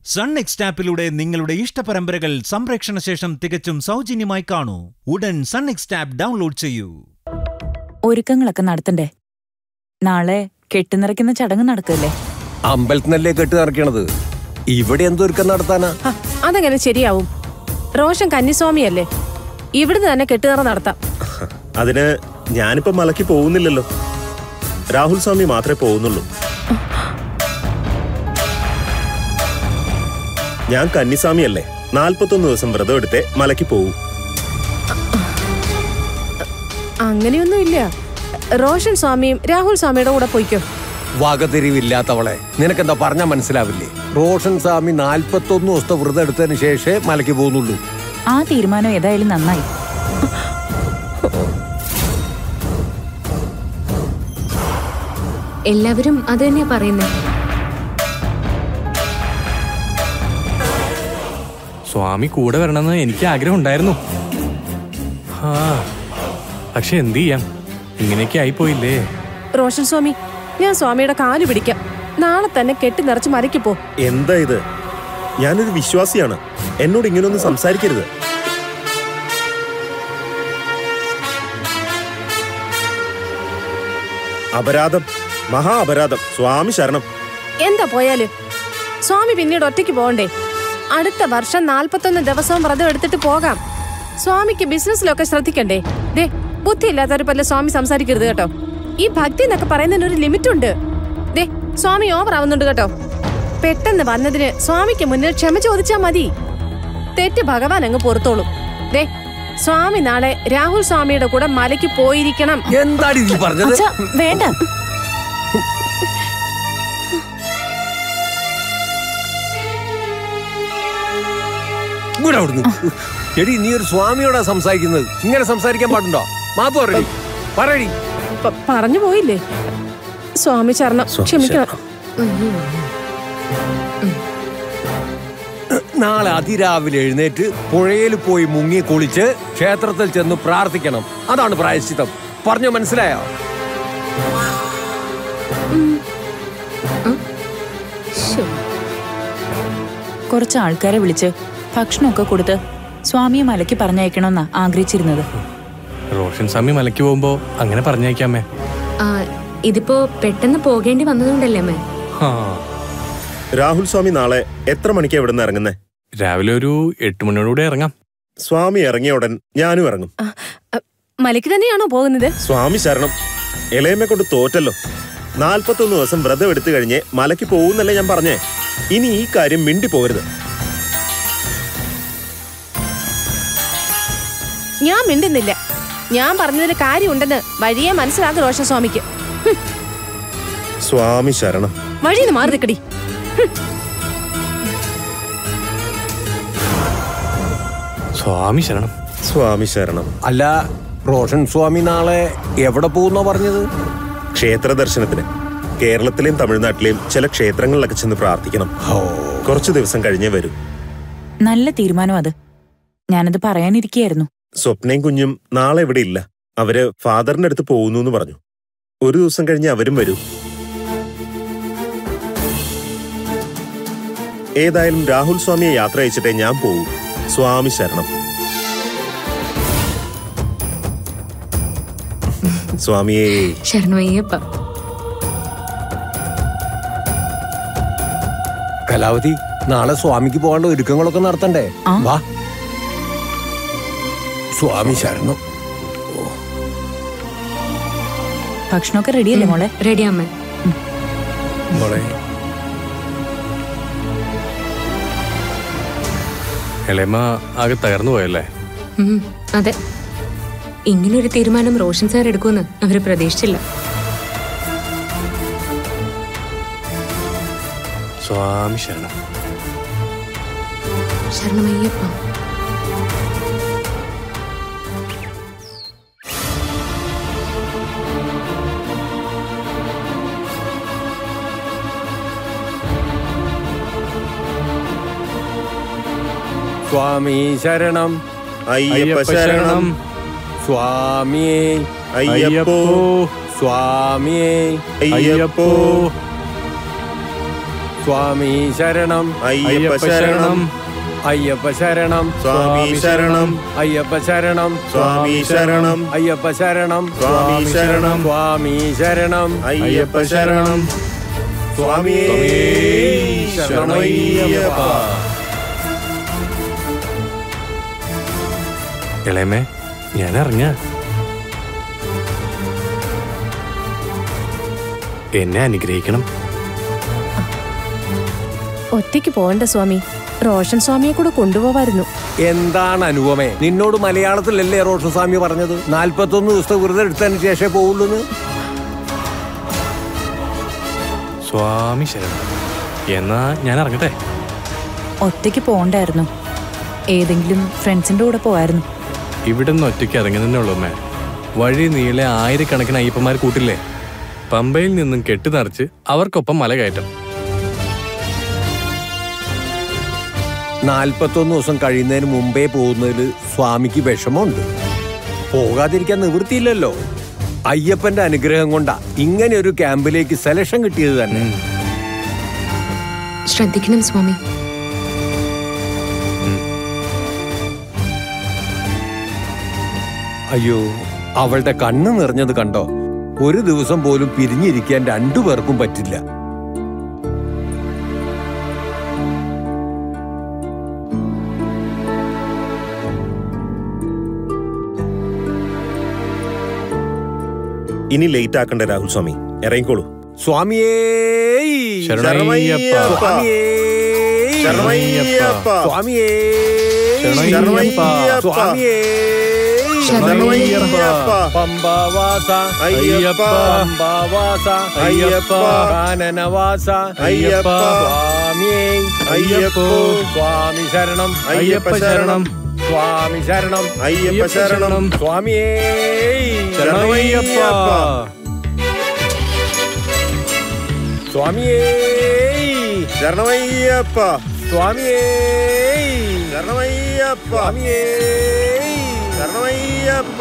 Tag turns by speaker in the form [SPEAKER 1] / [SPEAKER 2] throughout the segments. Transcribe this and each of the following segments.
[SPEAKER 1] Sun next ആപ്പിലൂടെ നിങ്ങളുടെ ഇഷ്ടപരമ്പരകൾ സംപ്രേക്ഷണ ശേഷം തികച്ചും സൗജന്യമായി കാണൂ ഉടൻ സൺ നെക്സ്റ്റ് ആപ്പ് ഡൗൺലോഡ് ചെയ്യൂ
[SPEAKER 2] ഒരുക്കങ്ങളൊക്കെ നടത്തണ്ടേ നാളെ കെട്ടിനിറയ്ക്കുന്ന ചടങ്ങ് നടക്കല്ലേ
[SPEAKER 3] അമ്പലത്തിനല്ലേ കെട്ട് നിറയ്ക്കണത് ഇവിടെ എന്തൊരുക്കം നടത്താനാ
[SPEAKER 4] ഹ, അതെങ്ങനെ ശരിയാവും റോഷൻ കന്നിസ്വാമിയല്ലേ ഇവിടുന്ന് തന്നെ കെട്ടുനിറ നടത്താം
[SPEAKER 5] അതിന് ഞാനിപ്പോ മലയ്ക്ക് പോകുന്നില്ലല്ലോ രാഹുൽ സ്വാമി മാത്രമേ പോകുന്നുള്ളൂ ഞാൻ കന്നിസ്വാമി അല്ലേ നാൽപ്പത്തൊന്ന് ദിവസം വ്രതം എടുത്തേ മലയ്ക്ക് പോകൂ
[SPEAKER 4] അങ്ങനെയൊന്നും ഇല്ല റോഷൻ സ്വാമിയും രാഹുൽ സ്വാമിയുടെ കൂടെ പോയിക്കോ
[SPEAKER 3] വകതിരിവില്ലാത്തവളെ നിനക്കെന്താ പറഞ്ഞാ മനസ്സിലാവില്ലേ റോഷൻ സ്വാമി നാൽപ്പത്തൊന്ന് ദിവസത്തെ വ്രതം എടുത്തതിന് ശേഷമേ മലയ്ക്ക് പോകുന്നുള്ളൂ
[SPEAKER 2] ആ തീരുമാനം ഏതായാലും നന്നായി
[SPEAKER 6] എല്ലാവരും അത് തന്നെയാ പറയുന്നത്
[SPEAKER 7] സ്വാമി കൂടെ വരണമെന്ന് എനിക്ക് ആഗ്രഹം ഉണ്ടായിരുന്നു ആ പക്ഷെ എന്ത് ചെയ്യാം ഇങ്ങനെയൊക്കെ ആയിപ്പോയില്ലേ
[SPEAKER 4] റോഷൻ സ്വാമി ഞാൻ സ്വാമിയുടെ കാല് പിടിക്കാം നാളെ തന്നെ കെട്ടി നിറച്ച് മലയ്ക്ക് പോ
[SPEAKER 5] എന്താ ഇത് ഞാനൊരു വിശ്വാസിയാണ് എന്നോട് ഇങ്ങനൊന്നും സംസാരിക്കരുത് അപരാധം മഹാ അപരാധം സ്വാമി ശരണം
[SPEAKER 4] എന്താ പോയാല് സ്വാമി പിന്നീട് ഒറ്റയ്ക്ക് പോകണ്ടേ അടുത്ത വർഷം നാൽപ്പത്തൊന്ന് ദിവസവും വ്രതം എടുത്തിട്ട് പോകാം സ്വാമിക്ക് ബിസിനസ്സിലൊക്കെ ശ്രദ്ധിക്കണ്ടേ ദേ ബുദ്ധിയില്ലാത്തവരെ പോലെ സ്വാമി സംസാരിക്കരുത് കേട്ടോ ഈ ഭക്തി എന്നൊക്കെ പറയുന്നതിന് ഒരു ലിമിറ്റ് ഉണ്ട് ദേ സ്വാമി ഓവർ ആവുന്നുണ്ട് കേട്ടോ പെട്ടെന്ന് വന്നതിന് സ്വാമിക്ക് മുന്നിൽ ക്ഷമ ചോദിച്ചാ മതി തെറ്റ് ഭഗവാൻ അങ്ങ് പുറത്തോളും ദേ സ്വാമി നാളെ രാഹുൽ സ്വാമിയുടെ കൂടെ മലയ്ക്ക് പോയിരിക്കണം
[SPEAKER 3] എന്താണ് നീ പറഞ്ഞത്
[SPEAKER 2] അച്ഛാ വേണ്ട
[SPEAKER 3] ഇവിടെ അവിടുന്ന് എടി നീ ഒരു സ്വാമിയോടാ സംസാരിക്കുന്നത് ഇങ്ങനെ സംസാരിക്കാൻ പാടുണ്ടോ മാപ്പ് പറയടി പറയടി
[SPEAKER 4] പ- പറഞ്ഞു പോയില്ലേ സ്വാമി ചരണം
[SPEAKER 5] സ്വാമി
[SPEAKER 4] ക്ഷമിക്കണം
[SPEAKER 3] നാളെ അതിരാവിലെ എഴുന്നേറ്റ് പുഴയിൽ പോയി മുങ്ങി കുളിച്ച് ക്ഷേത്രത്തിൽ ചെന്ന് പ്രാർത്ഥിക്കണം അതാണ് പ്രായശ്ചിത്തം പറഞ്ഞോ മനസ്സിലായോ
[SPEAKER 6] ശ്ശോ.
[SPEAKER 2] കുറച്ച് ആൾക്കാരെ വിളിച്ച് ഭക്ഷണമൊക്കെ കൊടുത്ത് സ്വാമിയെ മലയ്ക്ക് പറഞ്ഞയക്കണമെന്നാ ആഗ്രഹിച്ചിരുന്നത്
[SPEAKER 7] റോഷൻ സ്വാമി മലയ്ക്ക് പോകുമ്പോ അങ്ങനെ പറഞ്ഞേക്കാമേ
[SPEAKER 6] ആ, ഇതിപ്പോ പെട്ടെന്ന് പോകേണ്ടി വന്നതുകൊണ്ടല്ലേ അമ്മേ
[SPEAKER 7] ആ
[SPEAKER 5] രാഹുൽ സ്വാമി നാളെ എത്ര മണിക്കാ ഇവിടെ നിന്ന് ഇറങ്ങുന്നേ
[SPEAKER 7] രാവിലെ ഒരു എട്ട് മണിയോടുകൂടെ ഇറങ്ങാം
[SPEAKER 5] സ്വാമി ഇറങ്ങിയ ഉടൻ ഞാനും ഇറങ്ങും
[SPEAKER 4] അ, മലയ്ക്ക് തന്നെയാണോ പോകുന്നത്
[SPEAKER 5] സ്വാമി ശരണം ഇളയമ്മ കൊണ്ട് തോറ്റല്ലോ നാൽപ്പത്തൊന്ന് ദിവസം വ്രതം എടുത്തു കഴിഞ്ഞ് മലയ്ക്ക് പോകുന്നല്ലേ ഞാൻ പറഞ്ഞേ ഇനി ഈ കാര്യം മിണ്ടി പോകരുത്
[SPEAKER 4] ഞാൻ മിണ്ടുന്നില്ല ഞാൻ പറഞ്ഞതിന് കാര്യമുണ്ടെന്ന് വഴിയെ മനസ്സിലാക്കും റോഷൻ സ്വാമിക്ക് ഹും,
[SPEAKER 5] സ്വാമി ശരണം
[SPEAKER 4] വഴിന്ന് മാറി നിൽക്കടി
[SPEAKER 7] സ്വാമി ശരണം
[SPEAKER 5] സ്വാമി ശരണം
[SPEAKER 3] അല്ല റോഷൻ സ്വാമി നാളെ എവിടെ പോകുന്നോ പറഞ്ഞത്
[SPEAKER 5] ക്ഷേത്ര ദർശനത്തിന് കേരളത്തിലെയും തമിഴ്നാട്ടിലെയും ചില ക്ഷേത്രങ്ങളിലൊക്കെ ചെന്ന് പ്രാർത്ഥിക്കണം കുറച്ചു ദിവസം കഴിഞ്ഞേ വരൂ
[SPEAKER 2] നല്ല തീരുമാനം അത് ഞാനത് പറയാനിരിക്കുകയായിരുന്നു
[SPEAKER 5] സ്വപ്നയും കുഞ്ഞും നാളെ ഇവിടെ ഇല്ല അവര് ഫാദറിന്റെ അടുത്ത് പോകുന്നു എന്ന് പറഞ്ഞു ഒരു ദിവസം കഴിഞ്ഞ് അവരും വരൂ ഏതായാലും രാഹുൽ സ്വാമിയെ യാത്ര അയച്ചിട്ടേ ഞാൻ പോകൂ സ്വാമി ശരണം സ്വാമിയേ
[SPEAKER 6] ശരണമയ്യപ്പ
[SPEAKER 3] കലാവതി നാളെ സ്വാമിക്ക് പോകാനുള്ള ഒരുക്കങ്ങളൊക്കെ നടത്തണ്ടേ
[SPEAKER 2] ആ.
[SPEAKER 3] വാ സ്വാമി ശരണം
[SPEAKER 2] ഭക്ഷണമൊക്കെ റെഡിയല്ലേ മോളെ
[SPEAKER 6] റെഡി അമ്മേ
[SPEAKER 3] മോളെ
[SPEAKER 7] ഇളയമ്മ ആകെ തകർന്നു പോയല്ലേ
[SPEAKER 6] ഉം, അതെ ഇങ്ങനൊരു തീരുമാനം റോഷൻ സാർ എടുക്കുമെന്ന് അവര് പ്രതീക്ഷിച്ചില്ല
[SPEAKER 7] സ്വാമി ശരണം
[SPEAKER 6] ശരണമയ്യപ്പ
[SPEAKER 3] സ്വാമി ശരണം
[SPEAKER 5] അയ്യപ്പ ശരണം
[SPEAKER 3] സ്വാമിയേ
[SPEAKER 5] അയ്യപ്പോ
[SPEAKER 3] സ്വാമിയേ
[SPEAKER 5] അയ്യപ്പോ
[SPEAKER 3] സ്വാമി ശരണം
[SPEAKER 5] അയ്യപ്പ ശരണം
[SPEAKER 3] അയ്യപ്പ ശരണം
[SPEAKER 5] സ്വാമി ശരണം
[SPEAKER 3] അയ്യപ്പ ശരണം
[SPEAKER 5] സ്വാമി ശരണം
[SPEAKER 3] അയ്യപ്പ ശരണം
[SPEAKER 5] സ്വാമി ശരണം
[SPEAKER 3] സ്വാമി ശരണം
[SPEAKER 5] അയ്യപ്പ ശരണം സ്വാമിയേ ശരണമയ്യപ്പ
[SPEAKER 7] ഇളയമേ ഞാൻ ഇറങ്ങ എന്നെ അനുഗ്രഹിക്കണം
[SPEAKER 4] ഒറ്റയ്ക്ക് പോകണ്ട സ്വാമി റോഷൻ സ്വാമിയെ കൂടെ കൊണ്ടുപോവായിരുന്നു
[SPEAKER 3] എന്താണ് അനുപമേ നിന്നോട് മലയാളത്തിലല്ലേ റോഷസ്വാമി പറഞ്ഞത് നാൽപ്പത്തൊന്ന് ദിവസത്തെ വെറുതെ എടുത്തതിന് ശേഷമേ പോവുള്ളൂ
[SPEAKER 7] സ്വാമി ശരണം എന്നാ ഞാൻ ഇറങ്ങട്ടെ
[SPEAKER 2] ഒറ്റയ്ക്ക് പോണ്ടായിരുന്നു ഏതെങ്കിലും ഫ്രണ്ട്സിന്റെ കൂടെ പോവായിരുന്നു
[SPEAKER 7] ഇവിടെ നിന്ന് ഒറ്റയ്ക്ക് ഇറങ്ങി തന്നെ ഉള്ളൂ അമ്മേ വഴി നീളെ ആയിരക്കണക്കിന് അയ്യപ്പന്മാർ കൂട്ടില്ലേ പമ്പയിൽ നിന്നും കെട്ടി നിറച്ച് അവർക്കൊപ്പം മല കയറ്റം
[SPEAKER 3] നാൽപ്പത്തൊന്ന് ദിവസം കഴിയുന്നതിന് മുമ്പേ പോകുന്നതിൽ സ്വാമിക്ക് വിഷമമുണ്ട് പോകാതിരിക്കാൻ നിവൃത്തിയില്ലല്ലോ അയ്യപ്പന്റെ അനുഗ്രഹം കൊണ്ടാ ഇങ്ങനെ ഒരു ക്യാമ്പിലേക്ക് സെലക്ഷൻ കിട്ടിയത് തന്നെ
[SPEAKER 6] ശ്രദ്ധിക്കണം സ്വാമി
[SPEAKER 3] അയ്യോ അവളുടെ കണ്ണ് നിറഞ്ഞത് കണ്ടോ ഒരു ദിവസം പോലും പിരിഞ്ഞിരിക്കാൻ രണ്ടു പേർക്കും പറ്റില്ല
[SPEAKER 5] ഇനി ലേറ്റ് ആക്കണ്ട രാഹുൽ സ്വാമി ഇറങ്ങിക്കോളൂ
[SPEAKER 3] സ്വാമിയേ
[SPEAKER 7] ശരണമയ്യപ്പ
[SPEAKER 3] സ്വാമിയേ
[SPEAKER 5] ശരണമയ്യപ്പ
[SPEAKER 3] സ്വാമിയേ
[SPEAKER 7] ശരണമയ്യപ്പ.
[SPEAKER 3] സ്വാമിയേ
[SPEAKER 5] ശരണമയ്യപ്പ.
[SPEAKER 3] പമ്പവാസ
[SPEAKER 5] അയ്യപ്പ
[SPEAKER 3] പമ്പവാസ
[SPEAKER 5] അയ്യപ്പ.
[SPEAKER 3] കാനനവാസ
[SPEAKER 5] അയ്യപ്പ.
[SPEAKER 3] സ്വാമിയേ
[SPEAKER 5] അയ്യപ്പോ.
[SPEAKER 3] സ്വാമി ശരണം
[SPEAKER 5] അയ്യപ്പ ശരണം
[SPEAKER 3] സ്വാമി ശരണം
[SPEAKER 5] അയ്യപ്പ ശരണം
[SPEAKER 3] സ്വാമിയേ
[SPEAKER 5] ശരണമയ്യപ്പ.
[SPEAKER 3] സ്വാമിയേ
[SPEAKER 5] ശരണമയ്യപ്പ
[SPEAKER 3] സ്വാമിയേ
[SPEAKER 5] ശരണമയ്യപ്പ
[SPEAKER 3] സ്വാമിയേ
[SPEAKER 5] ശരണമയ്യപ്പ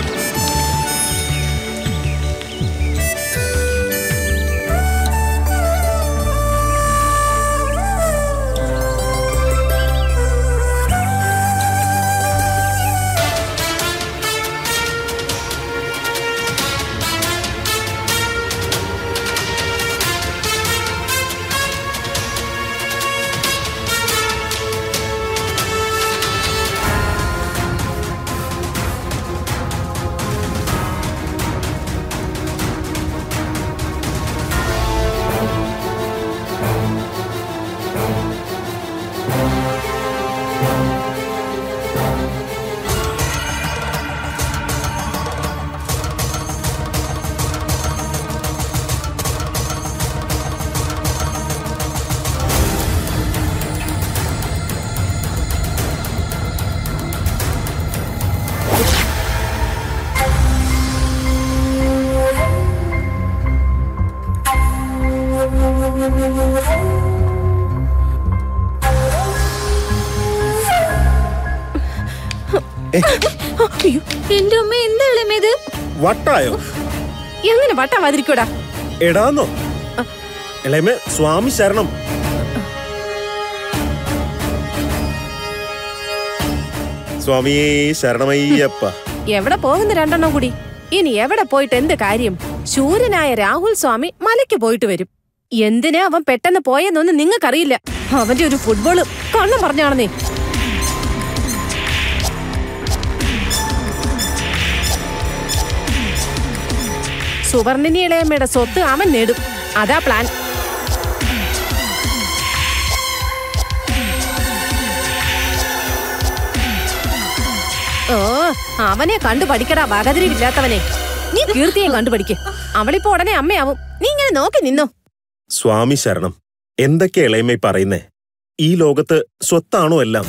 [SPEAKER 4] അയ്യോ
[SPEAKER 6] എന്റെ അമ്മ എന്താ ഇളമേത്
[SPEAKER 5] വട്ടായോ
[SPEAKER 4] എങ്ങനെ വട്ടാവാതിരിക്കൂടാ
[SPEAKER 5] എടാന്നോ ഇളയമേ സ്വാമി ശരണം സ്വാമിയേ ശരണമയ്യപ്പ
[SPEAKER 4] എവിടെ പോകുന്ന രണ്ടെണ്ണം കൂടി ഇനി എവിടെ പോയിട്ട് എന്ത് കാര്യം ശൂരനായ രാഹുൽ സ്വാമി മലയ്ക്ക് പോയിട്ട് വരും എന്തിനാ അവൻ പെട്ടെന്ന് പോയെന്നൊന്നും നിങ്ങൾക്കറിയില്ല അവന്റെ ഒരു ഫുട്ബോള് കണ്ണം പറഞ്ഞാണെന്നേ സുവർണിനി ഇളയമ്മയുടെ സ്വത്ത് അവൻ നേടും അതാ പ്ലാൻ ഓ അവനെ കണ്ടു പഠിക്കടാ വകതിരിവില്ലാത്തവനെ നീ കീർത്തിയെ കണ്ടു പഠിക്ക് അവളിപ്പോ ഉടനെ അമ്മയാവും നീ ഇങ്ങനെ നോക്കി നിന്നോ
[SPEAKER 5] സ്വാമി ശരണം എന്തൊക്കെ ഇളയമേ പറയുന്നേ ഈ ലോകത്ത് സ്വത്താണോ എല്ലാം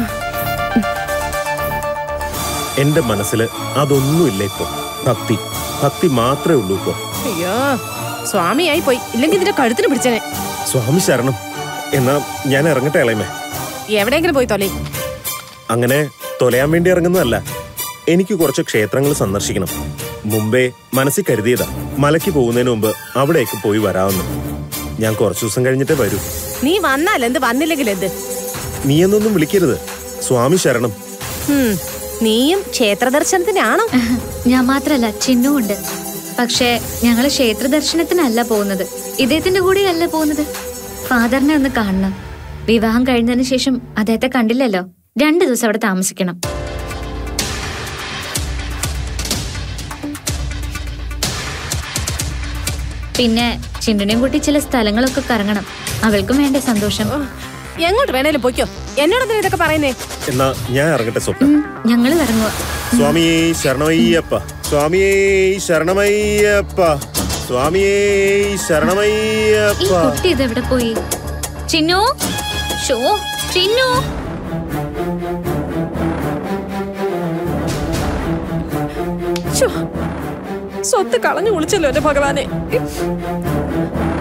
[SPEAKER 5] എന്റെ മനസ്സിൽ അതൊന്നുമില്ല ഇപ്പൊ ഭക്തി ഭക്തി മാത്രമേ ഉള്ളൂ ഇപ്പൊ
[SPEAKER 4] അയ്യോ സ്വാമിയായി പോയി ഇല്ലെങ്കിൽ നിന്റെ കഴുത്തിന് പിടിച്ചനെ
[SPEAKER 5] സ്വാമി ശരണം എന്നാ ഞാൻ ഇറങ്ങട്ടെ ഇളയമേ
[SPEAKER 4] എവിടെയെങ്കിലും പോയി തൊലേ
[SPEAKER 5] അങ്ങനെ തൊലയാൻ വേണ്ടി ഇറങ്ങുന്നതല്ല എനിക്ക് കുറച്ച് ക്ഷേത്രങ്ങൾ സന്ദർശിക്കണം മുമ്പേ മനസ്സിൽ കരുതിയതാ മലയ്ക്ക് പോകുന്നതിന് മുമ്പ് അവിടേക്ക് പോയി വരാമെന്ന് ഞാൻ കുറച്ചു ദിവസം കഴിഞ്ഞിട്ടേ വരൂ
[SPEAKER 4] നീ വന്നാൽ എന്ത് വന്നില്ലെങ്കിൽ എന്ത്
[SPEAKER 5] നീ എന്നൊന്നും വിളിക്കരുത് സ്വാമി ശരണം
[SPEAKER 4] ഹും, നീയും ക്ഷേത്ര ദർശനത്തിനാണോ
[SPEAKER 8] ഞാൻ മാത്രല്ല ചിന്നു ഉണ്ട് പക്ഷേ ഞങ്ങള് ക്ഷേത്ര ദർശനത്തിനല്ല പോകുന്നത് ഇദ്ദേഹത്തിന്റെ കൂടെയല്ല പോകുന്നത് ഫാദറിനെ ഒന്ന് കാണണം വിവാഹം കഴിഞ്ഞതിന് ശേഷം അദ്ദേഹത്തെ കണ്ടില്ലല്ലോ രണ്ടു ദിവസം അവിടെ താമസിക്കണം പിന്നെ ചിന്നുനെയും കൂട്ടി ചില സ്ഥലങ്ങളൊക്കെ കറങ്ങണം അവൾക്കും വേണ്ട സന്തോഷം
[SPEAKER 4] എങ്ങോട്ട് വേണേലും പൊയ്ക്കോ എന്നോടൊന്നും ഇതൊക്കെ പറയുന്നേ
[SPEAKER 5] എന്നാ ഞാൻ ഇറങ്ങട്ടെ സ്വപ്ന
[SPEAKER 8] ഉം, ഞങ്ങള് ഇറങ്ങുക
[SPEAKER 5] സ്വാമിയേ ശരണമയ്യപ്പ സ്വാമിയേ ശരണമയ്യപ്പ സ്വാമിയേ
[SPEAKER 8] ഈ
[SPEAKER 5] ശരണമയ്യപ്പ
[SPEAKER 8] കുട്ടി ഇതെവിടെ പോയി ചിന്നു ഷോ ചിന്നു
[SPEAKER 4] ശ്ശോ, സ്വത്ത് കളഞ്ഞു കുളിച്ചല്ലോ എന്റെ ഭഗവാനെ